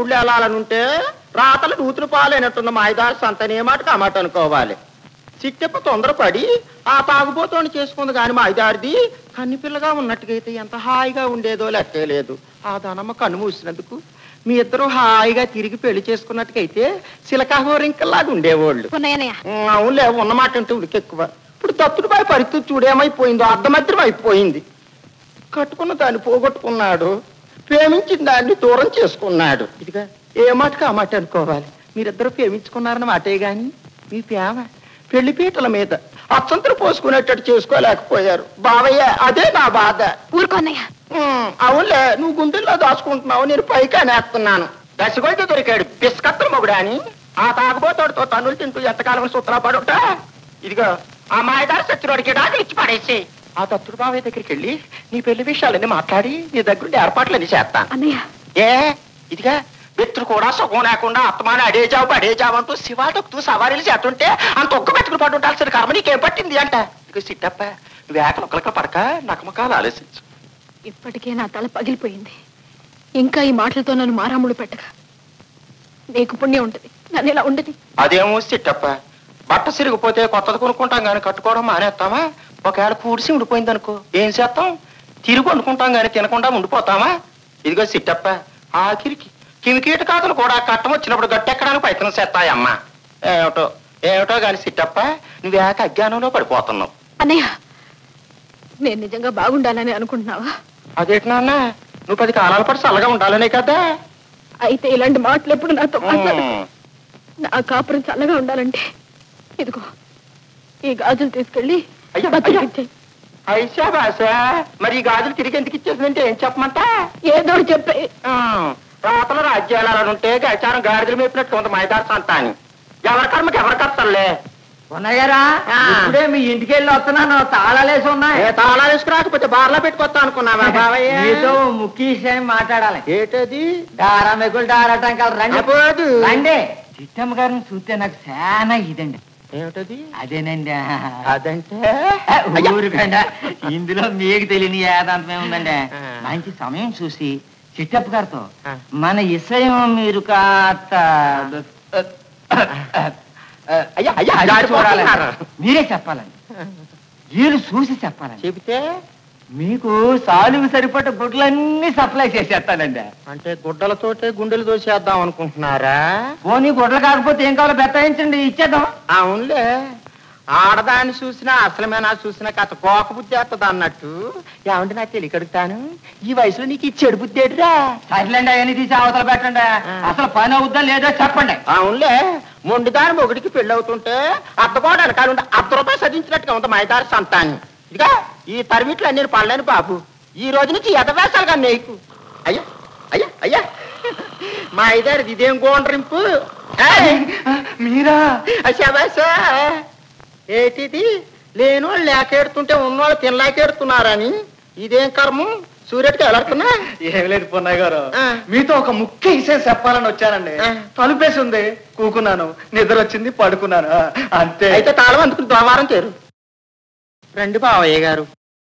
మొగుళ్ళు వెళ్ళాలని ఉంటే రాతలు నూతులు పాలైనట్టున్న మాయదారి సంతనే మాటకు ఆ మాట అనుకోవాలి చిట్టెప్ప తొందరపడి ఆ తాగుబోతోని చేసుకుంది కాని మాయదారిది కన్ని పిల్లగా ఉన్నట్టుగా అయితే ఎంత హాయిగా ఉండేదో లెక్కే లేదు ఆ దానమ్మ కన్ను మూసినందుకు మీ ఇద్దరు హాయిగా తిరిగి పెళ్లి చేసుకున్నట్టుకైతే సిలకాహోరింకల్లాగా ఉండేవాళ్ళు పున్నయ్యనయ్య ఉమ్, అవునులే ఉన్నమాట అంటే ఉడికెక్కువ ఇప్పుడు దత్తుడు బాయ్ పరిస్థితి చూడేమైపోయిందో అర్ధమధ్యం అయిపోయింది కట్టుకున్న దాన్ని పోగొట్టుకున్నాడు ప్రేమించిన దాన్ని దూరం చేసుకున్నాడు ఇదిగా ఏ మాటకు ఆ మాట అనుకోవాలి మీరిద్దరు ప్రేమించుకున్నారన్న మాటే గాని మీ ప్రేమ పెళ్లి పీటల మీద అచ్చంతలు పోసుకునేటట్టు చేసుకోలేకపోయారు బావయ్య అదే నా బాధ ఊరుకోన్నయ్య ఉమ్, అవునులే నువ్వు గుండెల్లో దాచుకుంటున్నావు నేను పైకి అనేస్తున్నాను దశగొడితే దొరికాడు బిస్కత్తుల మొగుడా అని ఆ తాగబోతాడుతో తన్నులు తింటూ ఎంతకాలం సూత్రా పడుట ఇదిగో ఆ మాయదారి సచ్చినోడికి డాకులు ఇచ్చి పడేసి ఆ దత్తుడు బావయ్య దగ్గరికి వెళ్ళి నీ పెళ్లి విషయాలన్నీ మాట్లాడి నీ దగ్గరుండి ఏర్పాట్లన్నీ చేస్తాను అన్నయ్య ఏ ఇదిగా వ్యక్తులు కూడా సుఖం లేకుండా అత్తమాని అడేజావు అడేజావు అంటూ శివాటొక్తూ సవారీలు చేస్తుంటే అంత ఒక్క పెట్టుకుని పడి ఉండాల్సిన కర్మ నీకేం పట్టింది అంట ఇక సిట్టప్ప వేకలు ఒకరికి పడక నకమకాలు ఆలోచించు ఇప్పటికే నా తల పగిలిపోయింది ఇంకా ఈ మాటలతో నన్ను మారాముడు పెట్టక నీకు పుణ్యం ఉంటుంది నన్ను ఇలా ఉండదు అదేమో సిట్టప్ప బట్ట సిరిగిపోతే కొత్తది కొనుక్కుంటాం కానీ కట్టుకోవడం మానేస్తామా ఒకవేళ పూడిసి ఉండిపోయింది అనుకో ఏం చేస్తాం తిరిగి వండుకుంటాం కానీ తినకుండా ఉండిపోతామా ఇదిగో సిట్టప్ప ఆఖరికి కిమికీట కాతలు కూడా కట్టం వచ్చినప్పుడు గట్టెక్కడానికి ప్రయత్నం చేస్తాయమ్మా ఏమిటో ఏమిటో కానీ సిట్టప్ప నువ్వేక అజ్ఞానంలో పడిపోతున్నావు అన్నయ్య నేను నిజంగా బాగుండాలని అనుకుంటున్నావా అదేంటి నాన్న నువ్వు పది కాలాల పాటు చల్లగా ఉండాలనే కదా అయితే ఇలాంటి మాటలు ఎప్పుడు నాతో మాట్లాడు ఉమ్. నా కాపురం చల్లగా ఉండాలంటే ఇదిగో ఈ గాజులు తీసుకెళ్ళి అయ్యో, బతుకు అయ్యో. ఇచ్చేయ్. ఐషా బాస మరి ఈ గాజులు తిరిగి ఎందుకు ఇచ్చేసిందంటే ఏం చెప్పమంటా ఏదో ఒకటి చెప్పే రాతల రాజ్యాలు అలా ఉంటే గచారం గాడిదలు మేపినట్టు ఉంది మైదార్ సంత అని ఎవరి కర్మకి ఎవరి కర్తలే ఉన్నాయారా ఆ. ఇప్పుడే మీ ఇంటికి వెళ్ళి వస్తున్నాను తాళాలేసి ఉన్నాయి ఏ తాళాలు వేసుకురాకపోతే బార్లో పెట్టుకొస్తా అనుకున్నావా బావయ్య మీతో ముఖ్య విషయం మాట్లాడాలి ఏటది డారా మెగులు డారటం కల రండి అబ్బోదు. రండి చిట్టమ్మ గారిని చూస్తే నాకు చాలా ఇదండి ఏమిటది అదేనండి అదంటే ఊరికండ ఇందులో మీకు తెలియని ఏదాంతమే ఉందండి ఆ. మంచి సమయం చూసి చిట్టప్ప గారితో ఆ. మన ఇసయం మీరు కాస్త అయ్యా అయ్యా అది జారిపోతున్నారు. చూడాలండి మీరే చెప్పాలండి వీళ్ళు చూసి చెప్పాలండి చెబితే మీకు సాలుగు సరిపడ్డ గుడ్లన్నీ సప్లై చేసేస్తానండి అంటే గుడ్డలతోటే గుండెలు దోసేద్దాం అనుకుంటున్నారా పోనీ గుడ్లు కాకపోతే ఏం కావాలో బెత్తాయించండి ఇచ్చేద్దాం అవునులే ఆడదాన్ని చూసినా అసలమేనా చూసినా కథ కోక బుద్ధి వస్తుంది అన్నట్టు ఏమంటే నాకు తెలియకడుగుతాను ఈ వయసులో నీకు ఈ చెడు బుద్ధి ఏడురా సర్లేండి అవన్నీ తీసి అవతల పెట్టండి ఆ. అసలు పని అవుద్దా లేదో చెప్పండి అవునులే మొండిదాని మొగుడికి పెళ్లి అవుతుంటే అద్దకోట వెనకాల ఉండి అర్ధ రూపాయలు సదించినట్టుగా ఉంది మైదారి సంతాన్ని ఇదిగా ఈ తరిమిట్లు అన్ని పడలేను బాబు ఈ రోజు నుంచి ఎదవేశాలుగా నీకు అయ్యా అయ్యా అయ్యా మా ఐదారు ఇదేం గోండ్రింపు ఏయ్! మీరా అశాబాసా ఏటిది లేనోళ్ళు లేకెడుతుంటే ఉన్నోళ్ళు తినలేకెడుతున్నారని ఇదేం కర్మం సూర్యుడికి ఎలాడుతున్నా ఏం లేదు పొన్నయ్య గారు ఆ. మీతో ఒక ముఖ్య విషయం చెప్పాలని వచ్చానండి ఆ. తలుపేసి ఉంది కూకున్నాను నిద్ర వచ్చింది పడుకున్నాను ఆ, అంతే అయితే తాళం అందుకుని దోమారం చేరు రండి బావయ్య గారు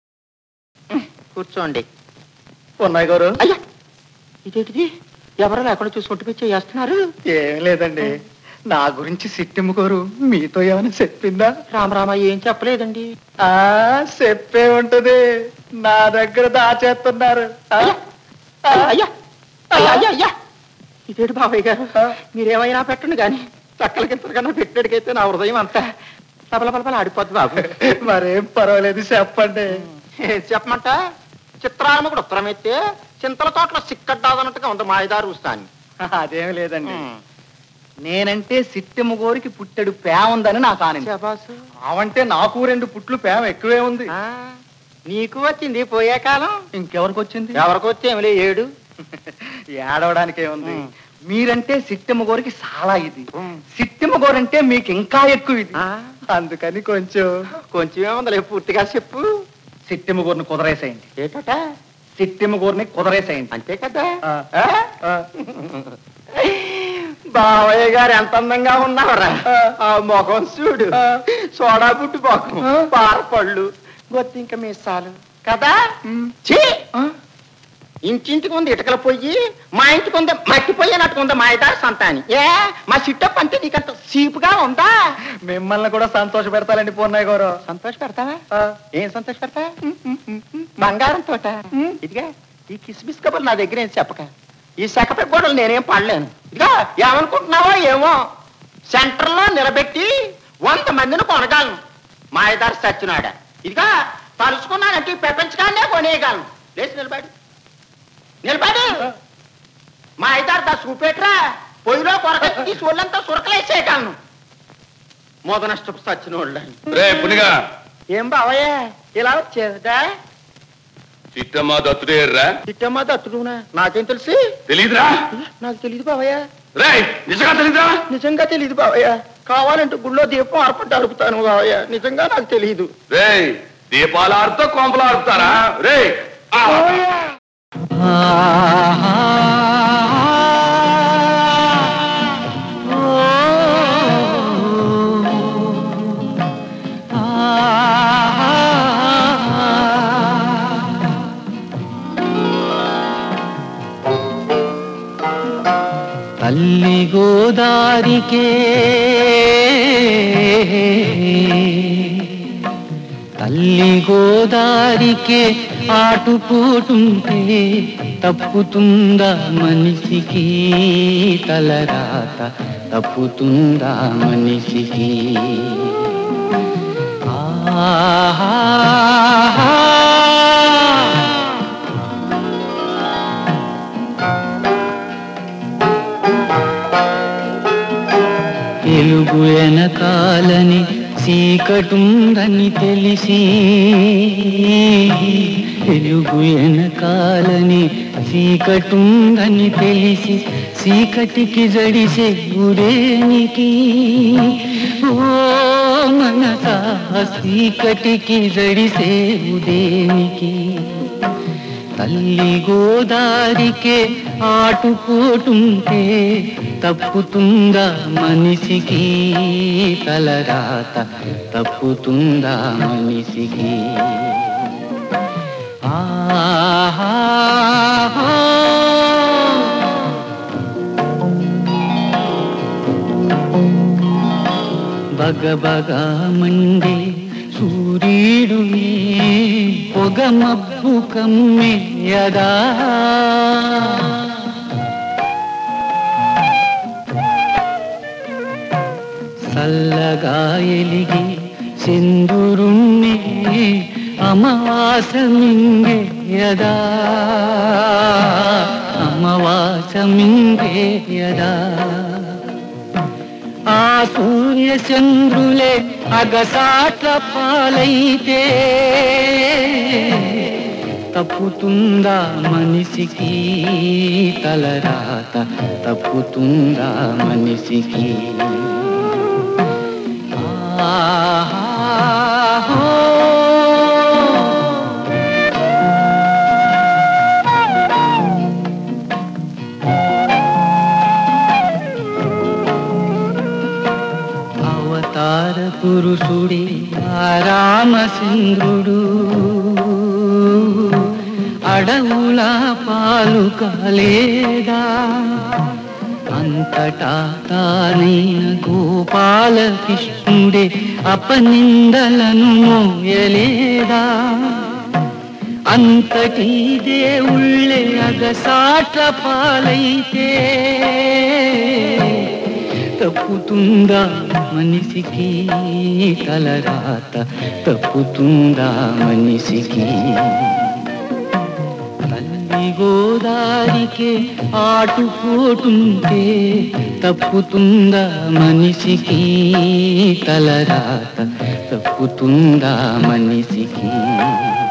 కూర్చోండి పొన్నయ్య గారు అయ్యా ఇదేంటిది ఎవరో లేకుండా చూసుకుంటూ పోయి చేస్తున్నారు ఏం లేదండి నా గురించి సిట్టిమ్మ గారు మీతో ఏమైనా చెప్పిందా రామరామ ఏం చెప్పలేదండి ఆ చెప్పే ఉంటది నా దగ్గర దాచేస్తున్నారు ఆ? ఆ? అయ్యా అయ్యా అయ్యా అయ్యా ఇదేడు బాబాయ్ గారు ఆ. మీరేమైనా పెట్టండి కానీ చక్కల కింద పెట్టేటికైతే నా హృదయం అంతా తబల పలపల ఆడిపోద్ది బాబు మరేం పర్వాలేదు చెప్పండి ఏం చెప్పమంట చిత్రాలమ్మ కూడా ఉత్తరం ఎత్తే చింతల తోటలో సిక్కడ్డాదన్నట్టుగా ఉంది మాయదారు ఉస్తాని అదేం లేదండి నేనంటే సిట్టెమ్మ గోరికి పుట్టెడు ప్రేమ ఉందని నాకు ఆనందం శబాసు. ఆవంటే నాకు రెండు పుట్లు ప్రేమ ఎక్కువే ఉంది ఆ, నీకు వచ్చింది పోయే కాలం ఇంకెవరికి వచ్చింది ఎవరికి వచ్చి ఏమిలే ఏడు ఏడవడానికి ఏముంది ఉం. మీరంటే సిట్టెమ్మ గోరికి చాలా ఇది ఉం. సిట్టెమ్మ గోరంటే మీకు ఇంకా ఎక్కువ ఇది ఆ, అందుకని కొంచెం కొంచెం ఏముందిలే పూర్తిగా చెప్పు సిట్టెమ్మ గోరిని కుదరేసేయండి ఏటట సిట్టెమ్మ గోరిని కుదరేసేయండి అంతే కదా ఆ. ఆ? ఆ. బావయ్య గారు ఎంత అందంగా ఉన్నావరా ఆ. ఆ ముఖం చూడు ఆ. సోడా పుట్టి ముఖం ఆ. పారపళ్ళు గొత్తింక మీసాలు కదా ఉం. ఛీ! ఆ? ఇంటింటికి ఉంది ఇటకల పొయ్యి మా ఇంటికి ఉంది మట్టి పొయ్యి అన్నట్టు ఉంది మా ఇదారు సంతాని ఏ మా సిట్టప్ అంటే నీకంత సీపుగా ఉందా మిమ్మల్ని కూడా సంతోష పెడతాలండి పూర్ణయ్య గారు సంతోష పెడతావా ఆ, ఏం సంతోష పెడతా బంగారం తోట ఇదిగా ఈ కిస్మిస్ కబుర్లు నా దగ్గర ఏం చెప్పక ఈ సెకపై గోడలు నేనేం పడలేను ఇదిగా ఏమనుకుంటున్నావో ఏమో సెంటర్లో నిలబెట్టి వంద మందిని కొనగలను మా ఇదారు సచ్చినాడ ఇదిగా తలుచుకున్నానంటే ఈ ప్రపంచకాన్నే కొనేయగలను లేచి నిలబడి నిలబడి మా ఇదారు దా చూపెట్రా పొయ్యిలో కొరకెత్తి సోళ్ళంతా సురకలేసేయగలను మోద నష్టపు సచ్చినోళ్ళని రే పునిగా ఏం బావయ్య ఇలా వచ్చేదా చిట్టమ్మ దత్తుడేర్రా చిట్టమ్మ దత్తుడునా నాకేం తెలిసి తెలీదురా నాకు తెలియదు బావయ్య రే నిజంగా తెలీదురా నిజంగా తెలియదు బావయ్య కావాలంటే గుళ్ళో దీపం అర్పంట అరుపుతాను బావయ్య నిజంగా నాకు తెలియదు రే దీపాల ఆడుతో కోంపలు ఆడుతారా రే ఆ. తల్లి గోదారికే తల్లి గోదారికే ఆటుపోటుంటే తప్పుతుందా మనిషికి తలరాత తప్పుతుందా మనిషికి ఆహా తెలుగు వెనకాలని చీకటుందని తెలిసి తెలుగు వెనకాలని చీకటుందని తెలిసి చీకటికి జడిసే ఉరేనికి ఓ మనస చీకటికి జడిసే ఉదేనికి తల్లి గోదారికే ఆటుపోటుంటే తప్పుతుందా మనిషికి తలరాత తప్పుతుందా మనిషికి ఆహా బగబగా మండే సూర్యుడునే పొగ మబ్బు కమ్మెయదా చల్లగా ఎలిగి సింధురుణ్ణి అమావాస మింగేయదా అమావాస మింగేయదా ఆ సూర్య చంద్రులే అగసాట్ల పాలైతే తప్పుతుందా మనిషికి తలరాత తప్పుతుందా మనిషికి ఆహా అవతార పురుషుడే ఆ రామచంద్రుడు అడవుల పాలు కాలేదా అంతటా తానైన గోపాల కృష్ణుడే అపనిందలను మోయలేదా అంతటి దేవుళ్ళే అగసాట్ల పాలైతే తప్పుతుందా మనిషికి తలరాత తప్పుతుందా మనిషికి తల్లి గోదారికే ఆటుపోటుంటే తప్పుతుందా మనిషికి తలరాత తప్పుతుందా మనిషికి